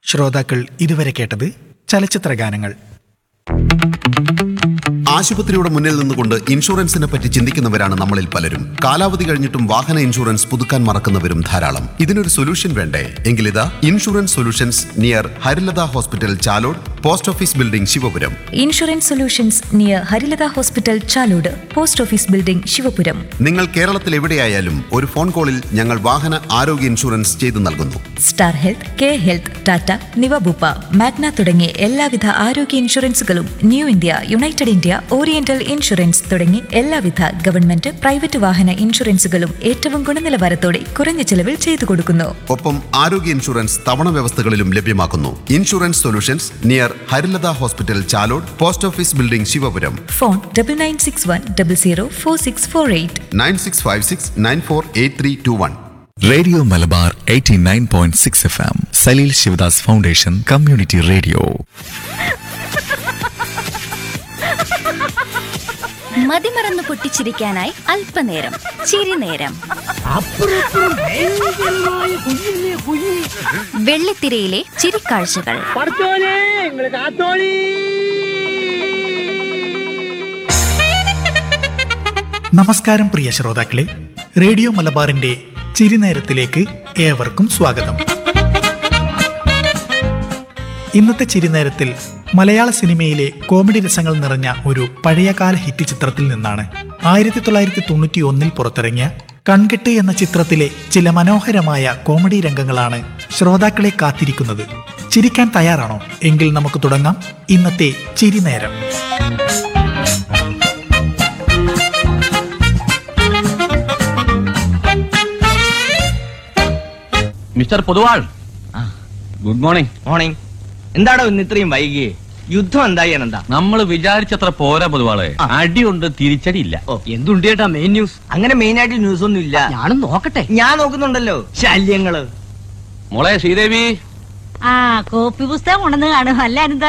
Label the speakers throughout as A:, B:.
A: ശ്രോതാക്കൾ ഇതുവരെ കേട്ടത് ചലച്ചിത്ര ഗാനങ്ങൾ
B: ആശുപത്രിയുടെ മുന്നിൽ നിന്നുകൊണ്ട് ഇൻഷുറൻസിനെ പറ്റി ചിന്തിക്കുന്നവരാണ് നമ്മളിൽ പലരും കാലാവധി കഴിഞ്ഞിട്ടും വാഹന ഇൻഷുറൻസ് പുതുക്കാൻ മറക്കുന്നവരും ധാരാളം ഇതിനൊരു സൊല്യൂഷൻ വേണ്ടേ എങ്കിലിതാ insurance solutions near Harilatha hospital Chalode post office building Sivapuram
C: insurance solutions near Harilatha hospital Chalode post office building Sivapuram
B: നിങ്ങൾ കേരളത്തിൽ എവിടെയായാലും ഒരു ഫോൺ കോളിൽ ഞങ്ങൾ വാഹന ആരോഗ്യ ഇൻഷുറൻസ് ചെയ്തു നൽകുന്നു
C: star health K health Tata Niva Bupa Magna തുടങ്ങിയ എല്ലാവിധ ആരോഗ്യ ഇൻഷുറൻസുകളും New India United India Oriental insurance തുടങ്ങി എല്ലാവിധ ഗവൺമെന്റ് പ്രൈവറ്റ് വാഹന ഇൻഷുറൻസുകളും ഏറ്റവും ഗുണനിലവാരത്തോടെ കുറഞ്ഞ ചെലവിൽ ചെയ്തു കൊടുക്കുന്നു
B: ഒപ്പം ആരോഗ്യ ഇൻഷുറൻസ് തവണ വ്യവസ്ഥകളിലും ലഭ്യമാക്കുന്നു insurance solutions near Harilatha hospital Chalode post office building Sivapuram
C: phone double nine six one double zero four six four eight
B: nine six five six nine four eight three two one
D: radio Malabar 89.6 F M Saleel Sivadas foundation community radio
E: മതിമറന്ന് പൊട്ടിച്ചിരിക്കാനായി അല്പനേരം ചിരിനേരം വെള്ളിത്തിരയിലെ ചിരിക്കാഴ്ചകൾ
F: പഠിച്ചോനെ നിങ്ങള് കാത്തോളി
A: നമസ്കാരം പ്രിയ ശ്രോതാക്കളെ radio മലബാറിന്റെ ചിരിനേരത്തിലേക്ക് ഏവർക്കും സ്വാഗതം ഇന്നത്തെ ചിരിനേരത്തിൽ മലയാള സിനിമയിലെ കോമഡി രസങ്ങൾ നിറഞ്ഞ ഒരു പഴയകാല ഹിറ്റ് ചിത്രത്തിൽ നിന്നാണ് ആയിരത്തി തൊള്ളായിരത്തി തൊണ്ണൂറ്റി ഒന്നിൽ പുറത്തിറങ്ങിയ കൺകെട്ട് എന്ന ചിത്രത്തിലെ ചില മനോഹരമായ കോമഡി രംഗങ്ങളാണ് ശ്രോതാക്കളെ കാത്തിരിക്കുന്നത് ചിരിക്കാൻ തയ്യാറാണോ എങ്കിൽ നമുക്ക് തുടങ്ങാം ഇന്നത്തെ ചിരിനേരം
G: mister Poduval good morning
H: morning എന്താടോ ഇന്ന് ഇത്രയും വൈകിയേ യുദ്ധം എന്തായി എന്താ
G: നമ്മൾ വിചാരിച്ചത്ര പോരാ പൊതുവാളെ അടിയുണ്ട് തിരിച്ചടിയില്ല
H: ഓ എന്തുണ്ട് ചേട്ടാ മെയിൻ ന്യൂസ് അങ്ങനെ മെയിൻ ആയിട്ട് ന്യൂസ് ഒന്നും ഇല്ല
F: ഞാനും നോക്കട്ടെ
H: ഞാൻ നോക്കുന്നുണ്ടല്ലോ ശല്യങ്ങള്
G: മോളെ ശ്രീദേവി
I: ആ കോപ്പി പുസ്തകം ഉണ്ടെന്ന് കാണും അല്ല എന്താ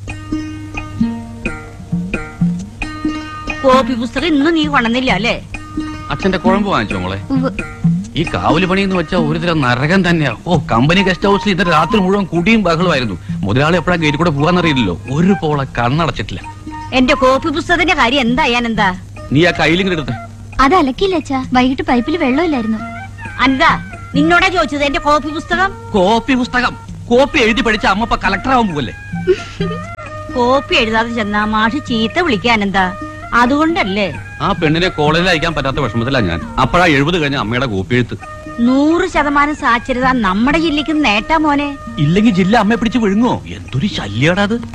I: കോപ്പി പുസ്തകം ഇന്നും നീ കൊണ്ടുവന്നില്ല അല്ലേ
G: അച്ഛന്റെ കുഴമ്പ് വാങ്ങിച്ചോ മോളെ ഈ കാവല് പണി എന്ന് വെച്ചാൽ ഒരു തരം നരകം തന്നെയാ ഓ കമ്പനി ഗസ്റ്റ് ഹൗസിൽ ഇന്നലെ രാത്രി മുഴുവൻ കുടിയും ബഹളമായിരുന്നു മുതലാളി എപ്പോഴാ ഗേറ്റ് കൂടെ പോകാന്നറിയില്ലല്ലോ ഒരു പോളെ കണ്ണടച്ചിട്ടില്ല
I: എന്റെ കോപ്പി പുസ്തകത്തിന്റെ കാര്യം എന്താ ഞാൻ എന്താ
G: നീ ആ കയ്യിലിങ്ങനെ എടുത്തേ
E: അത് അലക്കില്ല അച്ഛാ വൈകിട്ട് പൈപ്പിൽ വെള്ളമില്ലായിരുന്നു
I: അനന്താ നിന്നോടാ ചോദിച്ചത് എന്റെ കോപ്പി പുസ്തകം
G: കോപ്പി പുസ്തകം കോപ്പി എഴുതി പഠിച്ച അമ്മപ്പ കളക്ടർ ആവാൻ പോവല്ലേ
I: കോപ്പി എഴുതാതെ ചെന്നാ മാഷ് ചീത്ത വിളിക്കാൻ എന്താ അതുകൊണ്ടല്ലേ
G: ആ പെണ്ണിനെ കോളേജിൽ അയക്കാൻ പറ്റാത്ത വിഷമത്തിലാ ഞാൻ അപ്പോഴാ എഴുപത് കഴിഞ്ഞ അമ്മയുടെ കോപ്പി എഴുത്ത്
I: നൂറ് ശതമാനം സാക്ഷരത നമ്മുടെ ജില്ലക്ക് നേട്ടാ മോനെ
G: ഇല്ലെങ്കിൽ ജില്ല അമ്മയെ പിടിച്ച് വിഴുങ്ങോ എന്തൊരു ശല്യാടാ അത്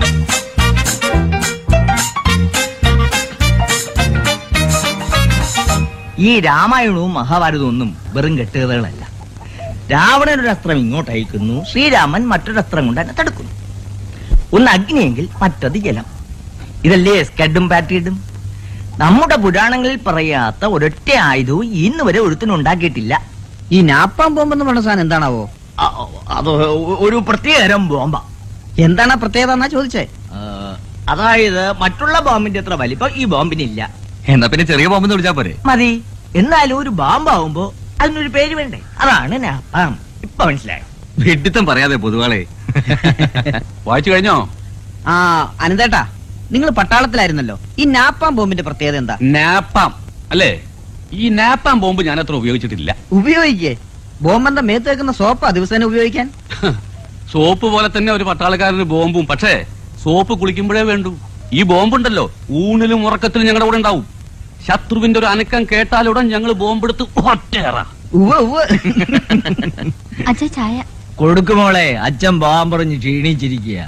H: ഈ രാമായണവും മഹാഭാരതവും ഒന്നും വെറും കെട്ടുകഥകളല്ല രാവണൻ ഒരു അസ്ത്രം ഇങ്ങോട്ട് അയക്കുന്നു ശ്രീരാമൻ മറ്റൊരു അസ്ത്രം കൊണ്ട് അതിനെ തടുക്കുന്നു ഒന്ന് അഗ്നിയെങ്കിൽ മറ്റത് ജലം ഇതല്ലേ സ്കഡും പാറ്റിയിടും നമ്മുടെ പുരാണങ്ങളിൽ പറയാത്ത ഒരൊറ്റ ആയുധവും ഇന്ന് വരെ ഒരുത്തിനുണ്ടാക്കിയിട്ടില്ല
F: ഈ നാപ്പാൻ ബോംബെന്ന് പറഞ്ഞ സാധനം എന്താണാവോ
H: അ- അത് ഒരു പ്രത്യേകതരം ബോംബ
F: എന്താണ് ആ പ്രത്യേകത എന്നാ ചോദിച്ചേ
H: ആ, അതായത് മറ്റുള്ള ബോംബിന്റെ അത്ര വലിപ്പം ഈ ബോംബിനില്ല
G: എന്നാ പിന്നെ ചെറിയ ബോംബെന്ന് വിളിച്ചാ പോരെ
H: മതി എന്നാലും ഒരു ബാമ്പാവുമ്പോ അതിനൊരു പേര് വേണ്ടേ അതാണ് നാപ്പാം ഇപ്പൊ മനസ്സിലായോ
G: വെഡിത്തം പറയാതെ പൊതുവാളെ വായിച്ചു കഴിഞ്ഞോ
F: ആ അനന്തേട്ടാ നിങ്ങൾ പട്ടാളത്തിലായിരുന്നല്ലോ ഈ നാപ്പാൻ ബോംബിന്റെ പ്രത്യേകത എന്താ
G: നാപ്പാം അല്ലേ ഈ നാപ്പാം ബോംബ് ഞാൻ അത്ര ഉപയോഗിച്ചിട്ടില്ല
F: ഉപയോഗിക്കേ ബോംബെന്താ മേത്ത് വെക്കുന്ന സോപ്പാ ദിവസേന ഉപയോഗിക്കാൻ
G: സോപ്പ് പോലെ തന്നെ ഒരു പട്ടാളക്കാരന് ബോംബും പക്ഷേ സോപ്പ് കുളിക്കുമ്പോഴേ വേണ്ടൂ ഈ ബോംബുണ്ടല്ലോ ഊണിലും ഉറക്കത്തിലും ഞങ്ങളുടെ കൂടെ ഉണ്ടാവും ശത്രുവിന്റെ ഒരു അനക്കം കേട്ടാലുടൻ ഞങ്ങൾ ബോംബെടുത്ത് ഒറ്റേറാ
F: ഉവ്വ് ഉവ്വ്
E: അച്ഛ ചായ
H: കൊടുക്കുമോളെ അച്ഛൻ ബോംബ് പറഞ്ഞ് ക്ഷീണിച്ചിരിക്കുക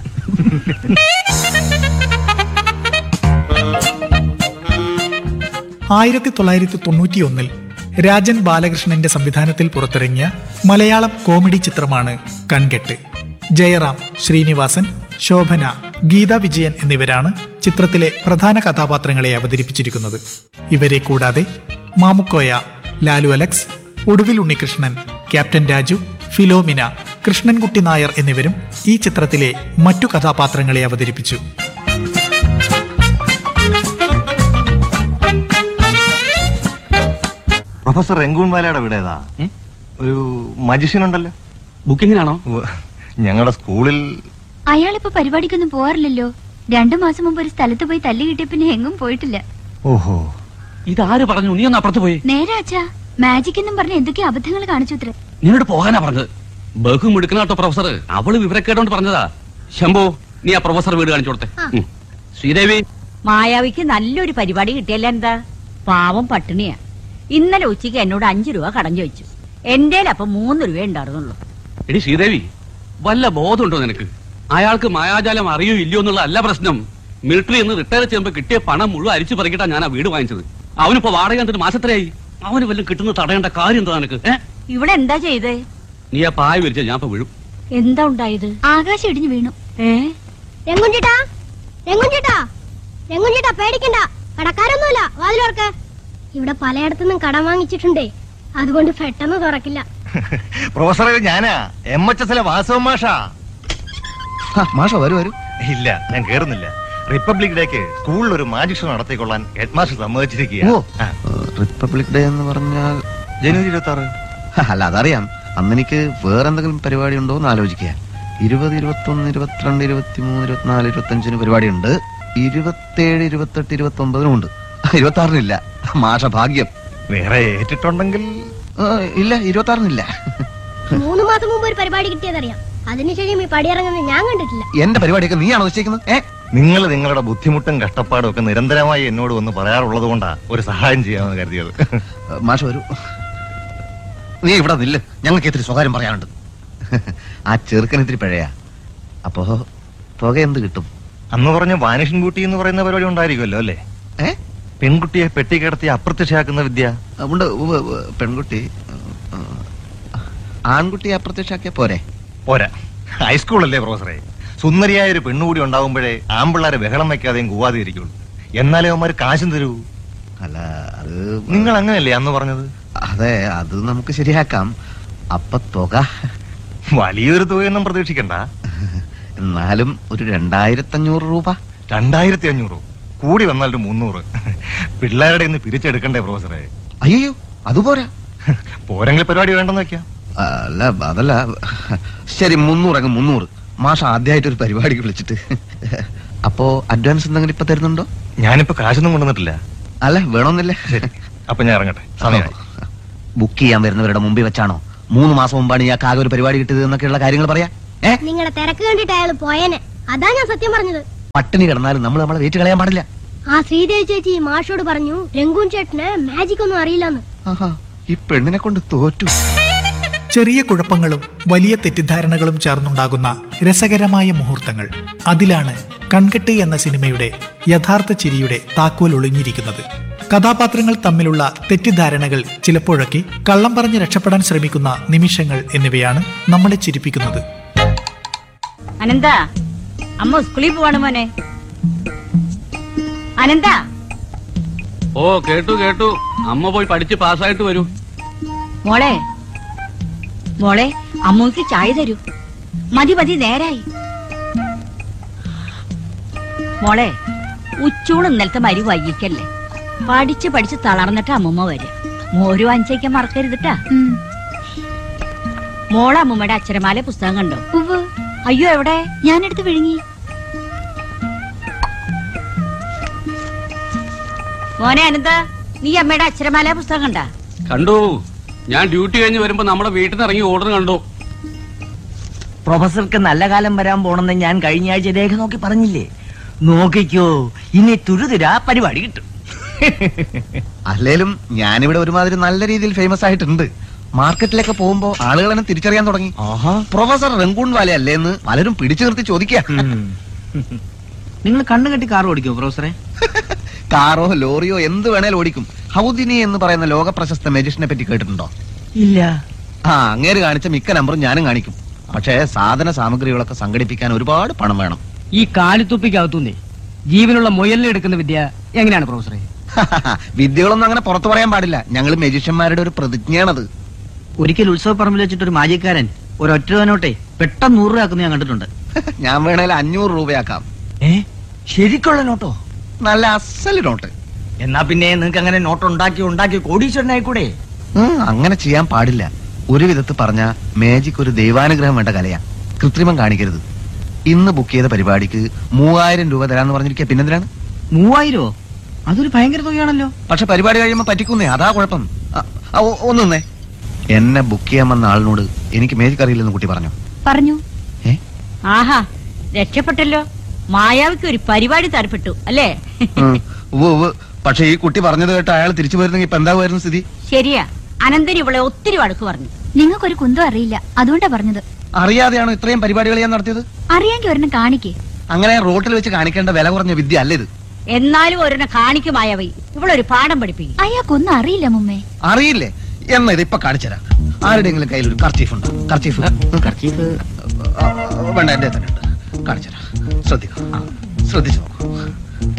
A: ആയിരത്തി തൊള്ളായിരത്തി തൊണ്ണൂറ്റിയൊന്നിൽ രാജൻ ബാലകൃഷ്ണന്റെ സംവിധാനത്തിൽ പുറത്തിറങ്ങിയ മലയാളം കോമഡി ചിത്രമാണ് കൺകെട്ട് ജയറാം ശ്രീനിവാസൻ ശോഭന ഗീത വിജയൻ എന്നിവരാണ് ചിത്രത്തിലെ പ്രധാന കഥാപാത്രങ്ങളെ അവതരിപ്പിച്ചിരിക്കുന്നത് ഇവരെ കൂടാതെ മാമുക്കോയ ലാലു അലക്സ് ഒടുവിൽ ഉണ്ണികൃഷ്ണൻ ക്യാപ്റ്റൻ രാജു ഫിലോമിന കൃഷ്ണൻകുട്ടി നായർ എന്നിവരും ഈ ചിത്രത്തിലെ മറ്റു കഥാപാത്രങ്ങളെ അവതരിപ്പിച്ചു
J: പ്രൊഫസർ രംഗൂൺ വാലയുടെ വീട് ഏതാ ഒരു മജിഷ്യൻ ഉണ്ടല്ലോ
G: ബുക്കിങ്ങിനാണോ
J: ഉവ്വ്. ഞങ്ങളുടെ സ്കൂളിൽ
E: അയാളിപ്പോ പരിപാടിക്കൊന്നും പോവാറില്ലല്ലോ രണ്ടു മാസം മുമ്പ് ഒരു സ്ഥലത്ത് പോയി തല്ലി കിട്ടിയ പിന്നെ എങ്ങും പോയിട്ടില്ല
J: ഓഹോ
G: ഇതാര് പറഞ്ഞു നീ ഒന്ന് അപ്പുറത്ത് പോയി
E: നേരെ അച്ഛാ മാജിക് എന്നും പറഞ്ഞ് എന്തൊക്കെ അബദ്ധങ്ങൾ കാണിച്ചു ഇത്ര
G: നിന്നോട് പോകാനാ പറഞ്ഞത് ബഹു മിടുക്കണ കേട്ടോ പ്രൊഫസർ അവള് വിവരക്കേട്ടോണ്ട് പറഞ്ഞതാ ശംഭു നീ ആ പ്രൊഫസർ വീട് കാണിച്ചു കൊടുത്തേ ഉം. ശ്രീദേവി
I: മായാവിക്ക് നല്ലൊരു പരിപാടി കിട്ടിയല്ല എന്താ പാവം പട്ടിണിയാ ഇന്നലെ ഉച്ചയ്ക്ക് എന്നോട് അഞ്ചു രൂപ കടം ചോദിച്ചു എന്റെ അപ്പൊ മൂന്ന് രൂപ ഉണ്ടായിരുന്നുള്ളൂ
G: എടി ശ്രീദേവി വല്ല ബോധമുണ്ടോ നിനക്ക് അയാൾക്ക് മായാജാലം അറിയോ ഇല്ലയോ എന്നുള്ള അല്ല പ്രശ്നം മിലിറ്ററി എന്ന് റിട്ടയർ ചെയ്യുമ്പോ കിട്ടിയ പണം മുഴുവൻ അരിച്ചു പറിക്കിട്ടാ ഞാൻ ആ വീട് വാങ്ങിച്ചത് അവനിപ്പോ വാടക എന്നിട്ട് മാസത്രയായി അവന് വല്ലതും കിട്ടുന്ന തടയേണ്ട കാര്യം എന്താ നിനക്ക് ഏ
I: ഇവിടെ എന്താ ചെയ്തേ
G: നീ ആ പായ വിരിച്ച ഞാൻ ഇപ്പൊ വീഴും
I: എന്താ ഉണ്ടായത്
E: ആകാശം ഇടിഞ്ഞു വീണു
I: ഏ
K: രംഗുഞ്ചേട്ടാ രംഗുഞ്ചേട്ടാ രംഗുഞ്ചേട്ടാ പേടിക്കണ്ട കടക്കാരൊന്നുമില്ല വാതിലോർക്ക് ഇവിടെ പലയിടത്തുനിന്നും കടം വാങ്ങിച്ചിട്ടുണ്ടേ അതുകൊണ്ട് പെട്ടെന്ന് തുറക്കില്ല
J: പ്രൊഫസറെ ഞാനാ എം എച്ച് എസിലെ വാസവ മാഷ
B: മാഷ വരൂ വരൂ
J: ഇല്ല ഞാൻ കേറുന്നില്ല റിപ്പബ്ലിക് ഡേക്ക് സ്കൂളിൽ ഒരു മാജിക് ഷോ നടത്തിക്കൊള്ളാൻ ഹെഡ് മാസ്റ്റർ സമ്മതിച്ചിരിക്കുക
B: ഓ റിപ്പബ്ലിക് ഡേ എന്ന് പറഞ്ഞാൽ
J: ജനുവരി ഇരുപത്തി ആറ്
B: അല്ല അതറിയാം അന്ന് എനിക്ക് വേറെന്തെങ്കിലും പരിപാടി ഉണ്ടോ എന്ന് ആലോചിക്കുക ഇരുപത് ഇരുപത്തൊന്ന് ഇരുപത്തിരണ്ട് ഇരുപത്തിമൂന്ന് ഇരുപത്തിനാല് ഇരുപത്തഞ്ചിന് പരിപാടിയുണ്ട് ഇരുപത്തേഴ് ഇരുപത്തെട്ട് ഇരുപത്തി ഒമ്പതിനും ഉണ്ട് ഇരുപത്തി ആറിനില്ല മാഷ ഭാഗ്യം
J: വേറെ ഏറ്റിട്ടുണ്ടെങ്കിൽ
B: ആ, ഇല്ല ഇരുപത്തി ആറിനില്ല
K: മൂന്ന് മാസം മുമ്പ് ഒരു പരിപാടി കിട്ടിയതറിയാം അതിനുശേഷം ഈ പടിയിറങ്ങുന്നത് ഞാൻ കണ്ടിട്ടില്ല
B: എന്റെ പരിപാടിയൊക്കെ നീയാണോ നിശ്ചയിക്കുന്നത് ഏ
J: നിങ്ങൾ നിങ്ങളുടെ ബുദ്ധിമുട്ടും കഷ്ടപ്പാടും ഒക്കെ നിരന്തരമായി എന്നോട് വന്ന് പറയാറുള്ളത് കൊണ്ടാ ഒരു സഹായം ചെയ്യാമെന്ന് കരുതിയത്
B: മാഷ വരൂ നീ ഇവിടെ നില്ല് ഞങ്ങൾക്ക് ഇത്തിരി സ്വകാര്യം പറയാനുണ്ട് ആ ചെറുക്കൻ ഇത്തിരി പഴയാ അപ്പോ തുക എന്ത് കിട്ടും
J: അന്ന് പറഞ്ഞ വാനിഷൻ ബ്യൂട്ടി എന്ന് പറയുന്ന പരിപാടി ഉണ്ടായിരിക്കുമല്ലോ അല്ലേ
B: ഏ
J: പെൺകുട്ടിയെ പെട്ടി കിടത്തി അപ്രത്യക്ഷയാക്കുന്ന വിദ്യ
B: ഉണ്ട് ഉവ്വ് ഉവ്വ്. പെൺകുട്ടി ആ, ആൺകുട്ടിയെ അപ്രത്യക്ഷാക്കിയ പോരെ
J: പോരാ ഹൈസ്കൂളല്ലേ പ്രൊഫസറെ സുന്ദരിയായ ഒരു പെണ്ണുകൂടി ഉണ്ടാവുമ്പോഴേ ആമ്പിള്ളാരെ ബഹളം വെക്കാതെയും കൂവാതെ ഇരിക്കുള്ളൂ എന്നാലേ അവന്മാര് കാശും തരൂ
B: അല്ല അത്
J: നിങ്ങൾ അങ്ങനെയല്ലേ അന്ന് പറഞ്ഞത്
B: അതെ അത് നമുക്ക് ശരിയാക്കാം അപ്പൊ തുക
J: വലിയൊരു തുകയൊന്നും പ്രതീക്ഷിക്കണ്ട
B: എന്നാലും ഒരു രണ്ടായിരത്തഞ്ഞൂറ് രൂപ
J: രണ്ടായിരത്തി അഞ്ഞൂറ് കൂടി വന്നാൽ ഒരു മുന്നൂറ് പിള്ളേരുടെ ഇന്ന് പിരിച്ചെടുക്കണ്ടേ പ്രൊഫസറെ
B: അയ്യോ അതുപോരാ
J: പോരെങ്കിൽ പരിപാടി വേണ്ടെന്ന് വെക്കാം
B: അല്ല അതല്ല ശരി മുന്നൂറ് അങ്ങ് മുന്നൂറ് മാഷ ആദ്യമായിട്ട് ഒരു പരിപാടിക്ക് വിളിച്ചിട്ട് അപ്പോ അഡ്വാൻസ് എന്തെങ്കിലും ഇപ്പൊ തരുന്നുണ്ടോ
J: ഞാനിപ്പോ കാശൊന്നും കൊണ്ടുവന്നിട്ടില്ല
B: അല്ല വേണമെന്നില്ല
J: ശരി അപ്പൊ ഞാൻ ഇറങ്ങട്ടെ സമയമായി
B: ബുക്ക് ചെയ്യാൻ വരുന്നവരുടെ മുമ്പിൽ വെച്ചാണോ മൂന്ന് മാസം മുമ്പാണ് ഇയാൾക്ക് ആകെ ഒരു പരിപാടി കിട്ടിയത് എന്നൊക്കെയുള്ള കാര്യങ്ങൾ പറയാ ഏ
K: നിങ്ങളുടെ തിരക്ക് കണ്ടിട്ട് അയാൾ പോയേനെ അതാ ഞാൻ സത്യം പറഞ്ഞത്
B: പട്ടിണി കിടന്നാലും നമ്മൾ നമ്മളെ വെയിറ്റ് കളയാൻ പാടില്ല
K: ആ ശ്രീദേവി ചേച്ചി മാഷോട് പറഞ്ഞു രംഗൂൻ ചേട്ടന് മാജിക് ഒന്നും അറിയില്ലെന്ന്
B: ആഹാ, ഈ പെണ്ണിനെ കൊണ്ട് തോറ്റു
A: ചെറിയ കുഴപ്പങ്ങളും വലിയ തെറ്റിദ്ധാരണകളും ചേർന്നുണ്ടാകുന്ന രസകരമായ മുഹൂർത്തങ്ങൾ അതിലാണ് കൺകെട്ട് എന്ന സിനിമയുടെ യഥാർത്ഥ ചിരിയുടെ താക്കോൽ ഒളിഞ്ഞിരിക്കുന്നത് കഥാപാത്രങ്ങൾ തമ്മിലുള്ള തെറ്റിദ്ധാരണകൾ ചിലപ്പോഴൊക്കെ കള്ളം പറഞ്ഞ് രക്ഷപ്പെടാൻ ശ്രമിക്കുന്ന നിമിഷങ്ങൾ എന്നിവയാണ് നമ്മളെ ചിരിപ്പിക്കുന്നത്
I: അനന്ത അമ്മ സ്കൂളിൽ പോവാണ് മോനെ അനന്ത
G: ഓ കേട്ടു കേട്ടു അമ്മ പോയി പഠിച്ച് പാസ്സായിട്ട് വരൂ
I: മോളെ മോളെ അമ്മൂക്ക് ചായ തരൂ മതി മതി നേരായി മോളെ ഉച്ചൂണ് ഇന്നലത്തെ മരി വൈകിക്കല്ലേ പഠിച്ച് പഠിച്ച് തളർന്നിട്ട് അമ്മൂമ്മ വരും മോര് വാങ്ങിച്ചേക്കാൻ മറക്കരുതിട്ടാ
E: ഉം.
I: മോളെ അമ്മൂമ്മയുടെ അക്ഷരമാല പുസ്തകം കണ്ടോ
E: ഉവ്വ്.
I: അയ്യോ എവിടെ
E: ഞാനെടുത്ത് വിഴുങ്ങി
I: മോനെ അനന്ത നീ അമ്മയുടെ അക്ഷരമാല പുസ്തകം കണ്ടാ
G: കണ്ടു ഞാൻ ഡ്യൂട്ടി കഴിഞ്ഞ് വരുമ്പോ നമ്മുടെ വീട്ടിൽ നിന്ന് ഇറങ്ങി ഓർഡർ കണ്ടു
H: പ്രൊഫസർക്ക് നല്ല കാലം വരാൻ പോണെന്ന് ഞാൻ കഴിഞ്ഞ ആഴ്ച രേഖ നോക്കി പറഞ്ഞില്ലേ നോക്കിക്കോ ഇനി തുരുതുരാ പരിപാടി കിട്ടും
B: അല്ലേലും ഞാനിവിടെ ഒരുമാതിരി നല്ല രീതിയിൽ ഫേമസ് ആയിട്ടുണ്ട് മാർക്കറ്റിലൊക്കെ പോകുമ്പോ ആളുകൾ എന്നെ തിരിച്ചറിയാൻ തുടങ്ങി പ്രൊഫസർ റങ്കൂൺ വാല അല്ലേ എന്ന് പലരും പിടിച്ചു നിർത്തി ചോദിക്കുക
F: നിങ്ങൾ കണ്ണു കെട്ടി കാർ ഓടിക്കോ പ്രൊഫസറെ
B: കാറോ ലോറിയോ എന്ത് വേണേലും ഓടിക്കും ഹൗദിനി എന്ന് പറയുന്ന ലോക പ്രശസ്ത മെജിഷനെ പറ്റി കേട്ടിട്ടുണ്ടോ
H: ഇല്ല
B: ആ അങ്ങേര് കാണിച്ച മിക്ക നമ്പറും ഞാനും കാണിക്കും പക്ഷേ സാധന സാമഗ്രികളൊക്കെ സംഘടിപ്പിക്കാൻ ഒരുപാട് പണം വേണം
F: ഈ കാലിത്തുപ്പിക്കകത്തുനിന്നേ ജീവനുള്ള മുയലിനെ എടുക്കുന്ന വിദ്യ എങ്ങനെയാണ് പ്രൊഫസറെ
B: വിദ്യകളൊന്നും അങ്ങനെ പുറത്തു പറയാൻ പാടില്ല ഞങ്ങൾ മെജിഷ്യന്മാരുടെ ഒരു പ്രതിജ്ഞയാണത്
F: ഒരിക്കൽ ഉത്സവ പറമ്പിൽ വെച്ചിട്ട് ഒരു മാജിക്കാരൻ ഒരൊറ്റ നോട്ടെ പെട്ടെന്ന് നൂറ് രൂപ ആക്കുന്ന ഞാൻ കണ്ടിട്ടുണ്ട്
B: ഞാൻ വേണേൽ അഞ്ഞൂറ് രൂപയാക്കാം
H: ഏ ശരിക്കുള്ള നോട്ടോ
B: നല്ല അസല് നോട്ട്
H: എന്നാ പിന്നെ നിങ്ങൾക്ക് അങ്ങനെ നോട്ട് ഉണ്ടാക്കി ഉണ്ടാക്കി കോടീശ്വരനായിക്കൂടെ
B: ഉം, അങ്ങനെ ചെയ്യാൻ പാടില്ല ഒരു വിധത്തിൽ പറഞ്ഞ മേജിക് ഒരു ദൈവാനുഗ്രഹം വേണ്ട കലയാ
L: കൃത്രിമം കാണിക്കരുത് ഇന്ന് ബുക്ക് ചെയ്ത പരിപാടിക്ക് മൂവായിരം രൂപ തരാന്ന് പറഞ്ഞിരിക്കുക പിന്നെന്തിനാണ്
F: മൂവായിരോ അതൊരു ഭയങ്കര തുകയാണല്ലോ
L: പക്ഷെ പരിപാടി കഴിയുമ്പോ പറ്റിക്കുന്നേ അതാ കുഴപ്പം ആ, ആ, ഒ- ഒന്ന് നിന്നേ എന്നെ ബുക്ക് ചെയ്യാൻ വന്ന ആളിനോട് എനിക്ക് മേജിക് അറിയില്ലെന്ന് കുട്ടി പറഞ്ഞു
E: പറഞ്ഞു
I: ആഹാ രക്ഷപ്പെട്ടല്ലോ മായാവിക്ക് ഒരു പരിപാടി തരപ്പെട്ടു അല്ലേ
L: ഉം. ഉവ്വ് ഉവ്വ്. പക്ഷെ ഈ കുട്ടി പറഞ്ഞത് കേട്ട് അയാൾ തിരിച്ചു പോയിരുന്നെങ്കിൽ ഇപ്പൊ എന്താകുമായിരുന്നു സ്ഥിതി
I: ശരിയാ അനന്തൻ ഇവളെ ഒത്തിരി വഴക്ക് പറഞ്ഞു
E: നിങ്ങൾക്കൊരു കുന്തം അറിയില്ല അതുകൊണ്ടാ പറഞ്ഞത്
L: അറിയാതെയാണോ ഇത്രയും പരിപാടികൾ ഞാൻ നടത്തിയത്
E: അറിയാമെങ്കിൽ ഒരെണ്ണം കാണിക്കേ
L: അങ്ങനെ റോട്ടിൽ വെച്ച് കാണിക്കേണ്ട വില കുറഞ്ഞ വിദ്യ അല്ല ഇത്
I: എന്നാലും ഒരെണ്ണ കാണിക്കും മായാവി ഇവളൊരു പാഠം പഠിപ്പിക്കും
E: അയാൾക്കൊന്നും അറിയില്ല മുമ്മേ
L: അറിയില്ലേ എന്നാ ഇത് ഇപ്പൊ കാണിച്ചുതരാം ആരുടെയെങ്കിലും കയ്യിൽ ഒരു കർച്ചീഫ് ഉണ്ടോ കർച്ചീഫ്
H: കർച്ചീഫ്
L: വേണ്ട എന്റെ തന്നെ ഉണ്ട് കാണിച്ചുതരാം ശ്രദ്ധിക്കാം ശ്രദ്ധിച്ചു നോക്കൂ